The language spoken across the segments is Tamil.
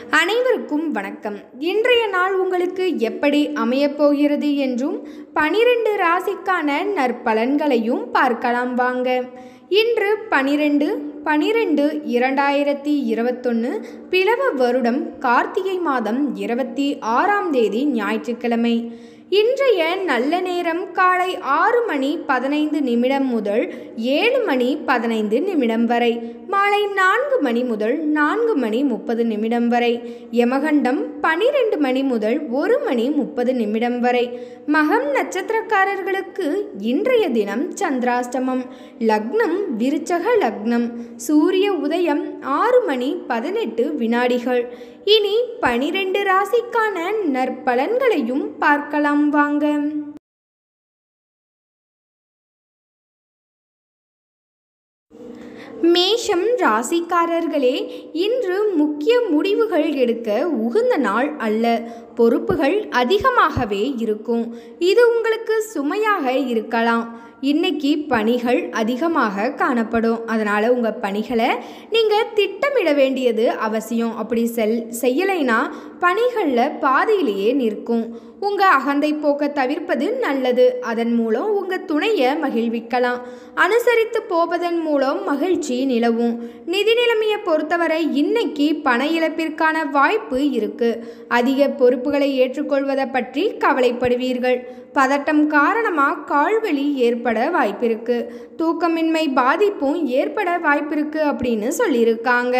அனைவருக்கும் வணக்கம் இன்றைய நாள் உங்களுக்கு எப்படி அமையப் போகிறது என்றும் பனிரெண்டு ராசிக்கான நற்பலன்களையும் பார்க்கலாம் வாங்க இன்று பனிரெண்டு பனிரெண்டு இரண்டாயிரத்தி இருபத்தொன்று பிளவ வருடம் கார்த்திகை மாதம் இருபத்தி ஆறாம் தேதி ஞாயிற்றுக்கிழமை இன்றைய நல்ல நேரம் காலை ஆறு மணி பதினைந்து நிமிடம் முதல் ஏழு மணி பதினைந்து நிமிடம் வரை மாலை நான்கு மணி முதல் நான்கு மணி முப்பது நிமிடம் வரை யமகண்டம் பனிரெண்டு மணி முதல் ஒரு மணி முப்பது நிமிடம் வரை மகம் நட்சத்திரக்காரர்களுக்கு இன்றைய தினம் சந்திராஷ்டமம் லக்னம் விருச்சக லக்னம் சூரிய உதயம் ஆறு மணி பதினெட்டு வினாடிகள் இனி பனிரெண்டு ராசிக்கான நற்பலன்களையும் பார்க்கலாம் வாங்க மேஷம் ராசிக்காரர்களே இன்று முக்கிய முடிவுகள் எடுக்க உகந்த நாள் அல்ல பொறுப்புகள் அதிகமாகவே இருக்கும் இது உங்களுக்கு சுமையாக இருக்கலாம் இன்னைக்கு பணிகள் அதிகமாக காணப்படும் அதனால் உங்கள் பணிகளை நீங்கள் திட்டமிட வேண்டியது அவசியம் அப்படி செல் செய்யலைனா பணிகளில் பாதியிலேயே நிற்கும் உங்கள் அகந்தை போக்க தவிர்ப்பது நல்லது அதன் மூலம் உங்கள் துணையை மகிழ்விக்கலாம் அனுசரித்து போவதன் மூலம் மகிழ்ச்சி நிலவும் நிதி நிலைமையை பொறுத்தவரை இன்னைக்கு பண இழப்பிற்கான வாய்ப்பு இருக்கு அதிக பொறுப்புகளை ஏற்றுக்கொள்வதை பற்றி கவலைப்படுவீர்கள் பதட்டம் காரணமாக கால்வலி ஏற்பட வாய்ப்பிருக்கு தூக்கமின்மை பாதிப்பும் ஏற்பட வாய்ப்பிருக்கு அப்படின்னு சொல்லியிருக்காங்க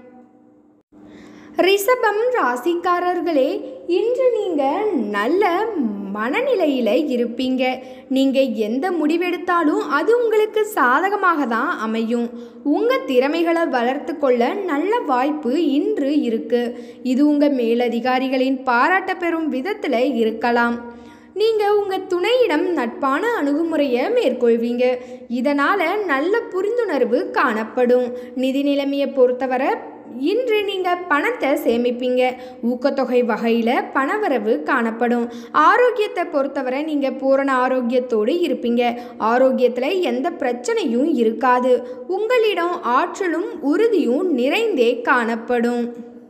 ரிஷபம் ராசிக்காரர்களே இன்று நீங்கள் நல்ல மனநிலையில் இருப்பீங்க நீங்கள் எந்த முடிவெடுத்தாலும் அது உங்களுக்கு சாதகமாக தான் அமையும் உங்கள் திறமைகளை வளர்த்து கொள்ள நல்ல வாய்ப்பு இன்று இருக்குது இது உங்கள் மேலதிகாரிகளின் பாராட்ட பெறும் விதத்தில் இருக்கலாம் நீங்கள் உங்கள் துணையிடம் நட்பான அணுகுமுறையை மேற்கொள்வீங்க இதனால் நல்ல புரிந்துணர்வு காணப்படும் நிதி நிலைமையை பொறுத்தவரை இன்று நீங்கள் பணத்தை சேமிப்பீங்க ஊக்கத்தொகை வகையில் பணவரவு காணப்படும் ஆரோக்கியத்தை பொறுத்தவரை நீங்கள் பூரண ஆரோக்கியத்தோடு இருப்பீங்க ஆரோக்கியத்தில் எந்த பிரச்சனையும் இருக்காது உங்களிடம் ஆற்றலும் உறுதியும் நிறைந்தே காணப்படும்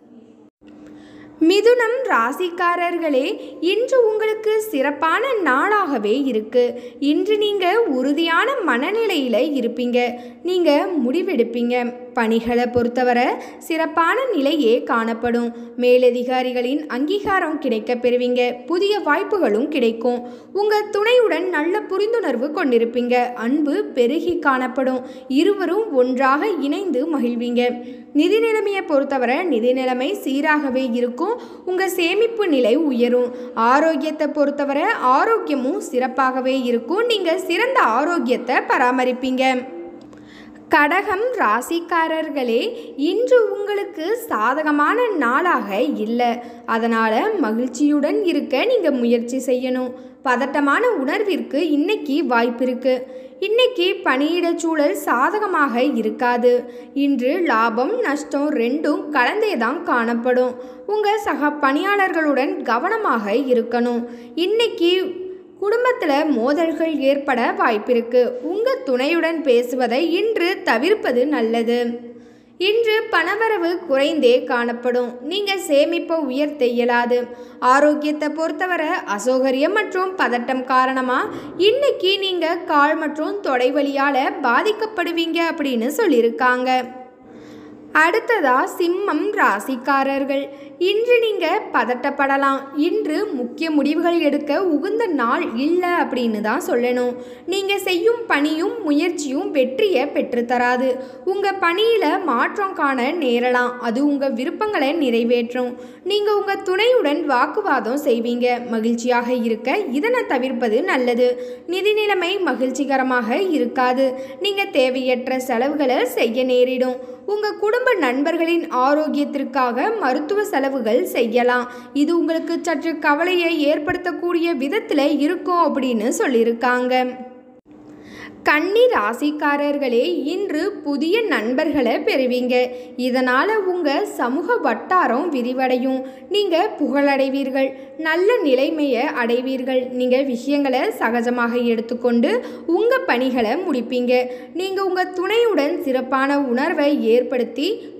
மிதுனம் ராசிக்காரர்களே இன்று உங்களுக்கு சிறப்பான நாளாகவே இருக்கு இன்று நீங்கள் உறுதியான மனநிலையில் இருப்பீங்க நீங்கள் முடிவெடுப்பீங்க பணிகளை பொறுத்தவரை சிறப்பான நிலையே காணப்படும் மேலதிகாரிகளின் அங்கீகாரம் கிடைக்க பெறுவீங்க புதிய வாய்ப்புகளும் கிடைக்கும் உங்கள் துணையுடன் நல்ல புரிந்துணர்வு கொண்டிருப்பீங்க அன்பு பெருகி காணப்படும் இருவரும் ஒன்றாக இணைந்து மகிழ்வீங்க நிதி நிலைமையை பொறுத்தவரை நிதி நிலைமை சீராகவே இருக்கும் உங்கள் சேமிப்பு நிலை உயரும் ஆரோக்கியத்தை பொறுத்தவரை ஆரோக்கியமும் சிறப்பாகவே இருக்கும் நீங்கள் சிறந்த ஆரோக்கியத்தை பராமரிப்பீங்க கடகம் ராசிக்காரர்களே இன்று உங்களுக்கு சாதகமான நாளாக இல்லை அதனால் மகிழ்ச்சியுடன் இருக்க நீங்கள் முயற்சி செய்யணும் பதட்டமான உணர்விற்கு இன்னைக்கு வாய்ப்பு இருக்கு இன்னைக்கு பணியிட சூழல் சாதகமாக இருக்காது இன்று லாபம் நஷ்டம் ரெண்டும் கலந்தே தான் காணப்படும் உங்கள் சக பணியாளர்களுடன் கவனமாக இருக்கணும் இன்னைக்கு குடும்பத்தில் மோதல்கள் ஏற்பட வாய்ப்பிருக்கு உங்கள் துணையுடன் பேசுவதை இன்று தவிர்ப்பது நல்லது இன்று பணவரவு குறைந்தே காணப்படும் நீங்கள் சேமிப்பை உயர்த்த இயலாது ஆரோக்கியத்தை பொறுத்தவரை அசௌகரியம் மற்றும் பதட்டம் காரணமாக இன்னைக்கு நீங்கள் கால் மற்றும் தொடை வலியால் பாதிக்கப்படுவீங்க அப்படின்னு சொல்லியிருக்காங்க அடுத்ததா சிம்மம் ராசிக்காரர்கள் இன்று நீங்கள் பதட்டப்படலாம் இன்று முக்கிய முடிவுகள் எடுக்க உகந்த நாள் இல்லை அப்படின்னு தான் சொல்லணும் நீங்கள் செய்யும் பணியும் முயற்சியும் வெற்றியை பெற்றுத்தராது உங்கள் பணியில் மாற்றம் காண நேரலாம் அது உங்கள் விருப்பங்களை நிறைவேற்றும் நீங்கள் உங்கள் துணையுடன் வாக்குவாதம் செய்வீங்க மகிழ்ச்சியாக இருக்க இதனை தவிர்ப்பது நல்லது நிதி நிலைமை மகிழ்ச்சிகரமாக இருக்காது நீங்கள் தேவையற்ற செலவுகளை செய்ய நேரிடும் உங்கள் குடும்ப நண்பர்களின் ஆரோக்கியத்திற்காக மருத்துவ செலவுகள் செய்யலாம் இது உங்களுக்கு சற்று கவலையை ஏற்படுத்தக்கூடிய விதத்தில் இருக்கும் அப்படின்னு சொல்லியிருக்காங்க கன்னி ராசிக்காரர்களே இன்று புதிய நண்பர்களை பெறுவீங்க இதனால் உங்கள் சமூக வட்டாரம் விரிவடையும் நீங்கள் புகழடைவீர்கள் நல்ல நிலைமையை அடைவீர்கள் நீங்கள் விஷயங்களை சகஜமாக எடுத்துக்கொண்டு உங்கள் பணிகளை முடிப்பீங்க நீங்கள் உங்கள் துணையுடன் சிறப்பான உணர்வை ஏற்படுத்தி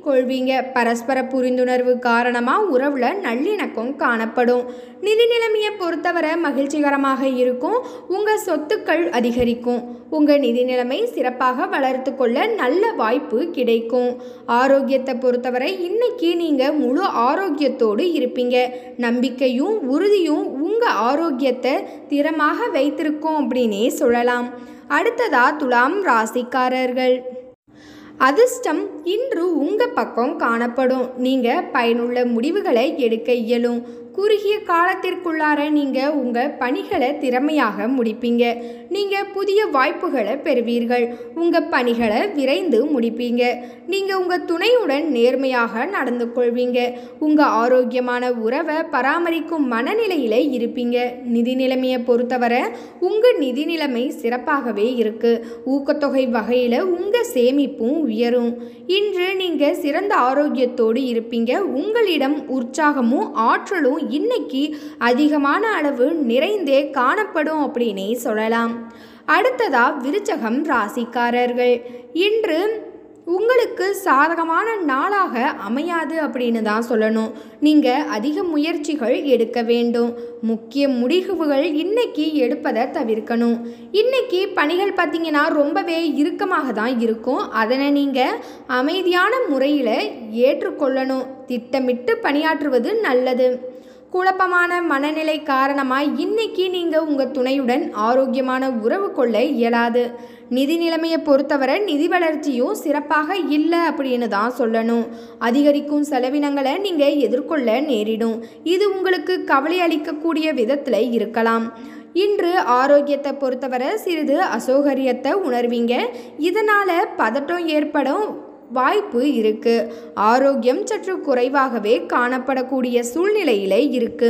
கொள்வீங்க பரஸ்பர புரிந்துணர்வு காரணமாக உறவில் நல்லிணக்கம் காணப்படும் நிதி நிலைமையை பொறுத்தவரை மகிழ்ச்சிகரமாக இருக்கும் உங்கள் சொத்துக்கள் அதிகரிக்கும் உங்கள் நிதி நிலைமை சிறப்பாக வளர்த்து கொள்ள நல்ல வாய்ப்பு கிடைக்கும் ஆரோக்கியத்தை பொறுத்தவரை இன்னைக்கு நீங்கள் முழு ஆரோக்கியத்தோடு இருப்பீங்க நம்பிக்கையும் உறுதியும் உங்கள் ஆரோக்கியத்தை திறமாக வைத்திருக்கும் அப்படின்னே சொல்லலாம் அடுத்ததா துலாம் ராசிக்காரர்கள் அதிர்ஷ்டம் இன்று உங்கள் பக்கம் காணப்படும் நீங்கள் பயனுள்ள முடிவுகளை எடுக்க இயலும் குறுகிய காலத்திற்குள்ளார நீங்கள் உங்கள் பணிகளை திறமையாக முடிப்பீங்க நீங்கள் புதிய வாய்ப்புகளை பெறுவீர்கள் உங்கள் பணிகளை விரைந்து முடிப்பீங்க நீங்கள் உங்கள் துணையுடன் நேர்மையாக நடந்து கொள்வீங்க உங்கள் ஆரோக்கியமான உறவை பராமரிக்கும் மனநிலையில் இருப்பீங்க நிதி நிலைமையை பொறுத்தவரை உங்கள் நிதி நிலைமை சிறப்பாகவே இருக்குது ஊக்கத்தொகை வகையில் உங்கள் சேமிப்பும் உயரும் இன்று நீங்கள் சிறந்த ஆரோக்கியத்தோடு இருப்பீங்க உங்களிடம் உற்சாகமும் ஆற்றலும் இன்னைக்கு அதிகமான அளவு நிறைந்தே காணப்படும் அப்படின்னே சொல்லலாம் அடுத்ததா விருச்சகம் ராசிக்காரர்கள் இன்று உங்களுக்கு சாதகமான நாளாக அமையாது அப்படின்னு தான் சொல்லணும் நீங்கள் அதிக முயற்சிகள் எடுக்க வேண்டும் முக்கிய முடிவுகள் இன்னைக்கு எடுப்பதை தவிர்க்கணும் இன்னைக்கு பணிகள் பார்த்தீங்கன்னா ரொம்பவே இறுக்கமாக தான் இருக்கும் அதனை நீங்கள் அமைதியான முறையில் ஏற்றுக்கொள்ளணும் திட்டமிட்டு பணியாற்றுவது நல்லது குழப்பமான மனநிலை காரணமாக இன்னைக்கு நீங்கள் உங்கள் துணையுடன் ஆரோக்கியமான உறவு கொள்ள இயலாது நிதி நிலைமையை பொறுத்தவரை நிதி வளர்ச்சியும் சிறப்பாக இல்லை அப்படின்னு தான் சொல்லணும் அதிகரிக்கும் செலவினங்களை நீங்கள் எதிர்கொள்ள நேரிடும் இது உங்களுக்கு கவலை அளிக்கக்கூடிய விதத்தில் இருக்கலாம் இன்று ஆரோக்கியத்தை பொறுத்தவரை சிறிது அசௌகரியத்தை உணர்வீங்க இதனால் பதட்டம் ஏற்படும் வாய்ப்பு இருக்கு ஆரோக்கியம் சற்று குறைவாகவே காணப்படக்கூடிய சூழ்நிலையில இருக்கு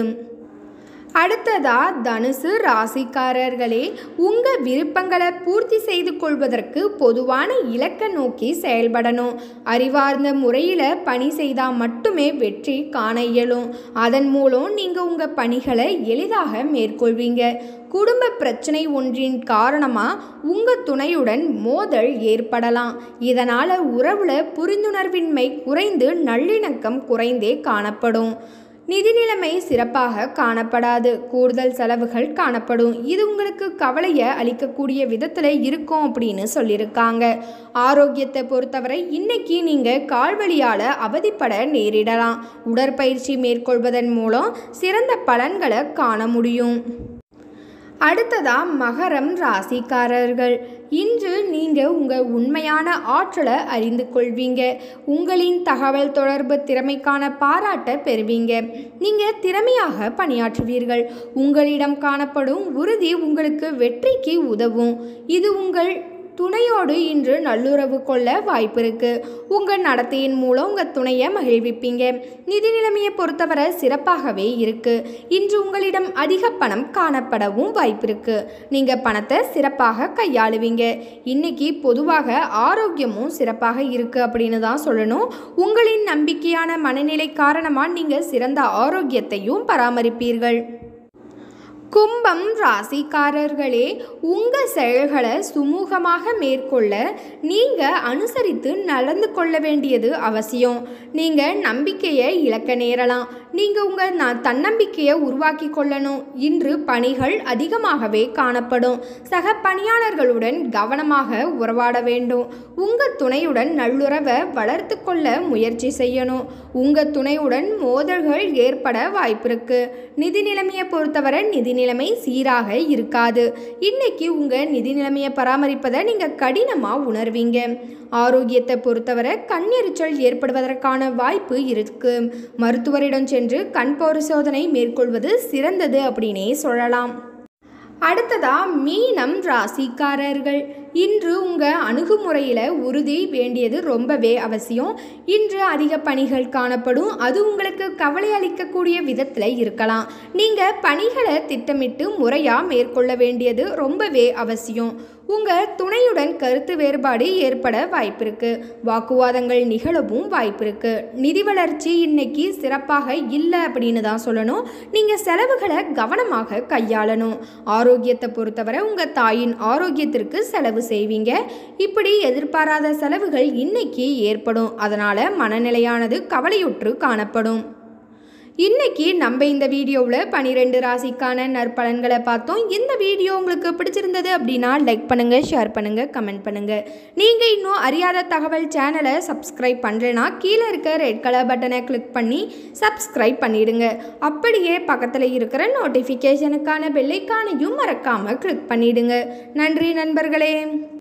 அடுத்ததா தனுசு ராசிக்காரர்களே உங்கள் விருப்பங்களை பூர்த்தி செய்து கொள்வதற்கு பொதுவான இலக்கை நோக்கி செயல்படணும் அறிவார்ந்த முறையில் பணி செய்தால் மட்டுமே வெற்றி காண இயலும் அதன் மூலம் நீங்கள் உங்கள் பணிகளை எளிதாக மேற்கொள்வீங்க குடும்ப பிரச்சனை ஒன்றின் காரணமாக உங்கள் துணையுடன் மோதல் ஏற்படலாம் இதனால் உறவில் புரிந்துணர்வின்மை குறைந்து நல்லிணக்கம் குறைந்தே காணப்படும் நிதி நிலைமை சிறப்பாக காணப்படாது கூடுதல் செலவுகள் காணப்படும் இது உங்களுக்கு கவலையை அளிக்கக்கூடிய விதத்தில் இருக்கும் அப்படின்னு சொல்லியிருக்காங்க ஆரோக்கியத்தை பொறுத்தவரை இன்னைக்கு நீங்கள் கால்வழியால் அவதிப்பட நேரிடலாம் உடற்பயிற்சி மேற்கொள்வதன் மூலம் சிறந்த பலன்களை காண முடியும் அடுத்ததா மகரம் ராசிக்காரர்கள் இன்று நீங்கள் உங்கள் உண்மையான ஆற்றலை அறிந்து கொள்வீங்க உங்களின் தகவல் தொடர்பு திறமைக்கான பாராட்டை பெறுவீங்க நீங்கள் திறமையாக பணியாற்றுவீர்கள் உங்களிடம் காணப்படும் உறுதி உங்களுக்கு வெற்றிக்கு உதவும் இது உங்கள் துணையோடு இன்று நல்லுறவு கொள்ள வாய்ப்பு இருக்கு உங்கள் நடத்தையின் மூலம் உங்கள் துணையை மகிழ்விப்பீங்க நிதி நிலைமையை பொறுத்தவரை சிறப்பாகவே இருக்கு இன்று உங்களிடம் அதிக பணம் காணப்படவும் வாய்ப்பு இருக்கு நீங்கள் பணத்தை சிறப்பாக கையாளுவீங்க இன்னைக்கு பொதுவாக ஆரோக்கியமும் சிறப்பாக இருக்கு அப்படின்னு தான் சொல்லணும் உங்களின் நம்பிக்கையான மனநிலை காரணமாக நீங்கள் சிறந்த ஆரோக்கியத்தையும் பராமரிப்பீர்கள் கும்பம் ராசிக்காரர்களே உங்கள் செயல்களை சுமூகமாக மேற்கொள்ள நீங்கள் அனுசரித்து நடந்து கொள்ள வேண்டியது அவசியம் நீங்கள் நம்பிக்கையை இழக்க நேரலாம் நீங்கள் உங்கள் ந தன்னம்பிக்கையை உருவாக்கி கொள்ளணும் இன்று பணிகள் அதிகமாகவே காணப்படும் சக பணியாளர்களுடன் கவனமாக உறவாட வேண்டும் உங்கள் துணையுடன் நல்லுறவை வளர்த்து கொள்ள முயற்சி செய்யணும் உங்கள் துணையுடன் மோதல்கள் ஏற்பட வாய்ப்பிருக்கு நிதி நிலைமையை பொறுத்தவரை நிதி நிலைமை சீராக இருக்காது இன்னைக்கு உங்கள் நிதி நிலைமையை பராமரிப்பதை நீங்கள் கடினமாக உணர்வீங்க ஆரோக்கியத்தை பொறுத்தவரை கண்ணெரிச்சல் ஏற்படுவதற்கான வாய்ப்பு இருக்கு மருத்துவரிடம் சென்று கண் பரிசோதனை மேற்கொள்வது சிறந்தது அப்படின்னே சொல்லலாம் அடுத்ததா மீனம் ராசிக்காரர்கள் இன்று உங்கள் அணுகுமுறையில் உறுதி வேண்டியது ரொம்பவே அவசியம் இன்று அதிக பணிகள் காணப்படும் அது உங்களுக்கு கவலை அளிக்கக்கூடிய விதத்தில் இருக்கலாம் நீங்கள் பணிகளை திட்டமிட்டு முறையாக மேற்கொள்ள வேண்டியது ரொம்பவே அவசியம் உங்கள் துணையுடன் கருத்து வேறுபாடு ஏற்பட வாய்ப்பிருக்கு வாக்குவாதங்கள் நிகழவும் வாய்ப்பிருக்கு நிதி வளர்ச்சி இன்னைக்கு சிறப்பாக இல்லை அப்படின்னு தான் சொல்லணும் நீங்கள் செலவுகளை கவனமாக கையாளணும் ஆரோக்கியத்தை பொறுத்தவரை உங்கள் தாயின் ஆரோக்கியத்திற்கு செலவு செய்வீங்க இப்படி எதிர்பாராத செலவுகள் இன்னைக்கு ஏற்படும் அதனால் மனநிலையானது கவலையுற்று காணப்படும் இன்னைக்கு நம்ம இந்த வீடியோவில் பனிரெண்டு ராசிக்கான நற்பலன்களை பார்த்தோம் இந்த வீடியோ உங்களுக்கு பிடிச்சிருந்தது அப்படின்னா லைக் பண்ணுங்கள் ஷேர் பண்ணுங்கள் கமெண்ட் பண்ணுங்கள் நீங்கள் இன்னும் அறியாத தகவல் சேனலை சப்ஸ்கிரைப் பண்ணுறேன்னா கீழே இருக்க ரெட் கலர் பட்டனை கிளிக் பண்ணி சப்ஸ்கிரைப் பண்ணிடுங்க அப்படியே பக்கத்தில் இருக்கிற நோட்டிஃபிகேஷனுக்கான பெல்லைக்கானையும் மறக்காமல் கிளிக் பண்ணிடுங்க நன்றி நண்பர்களே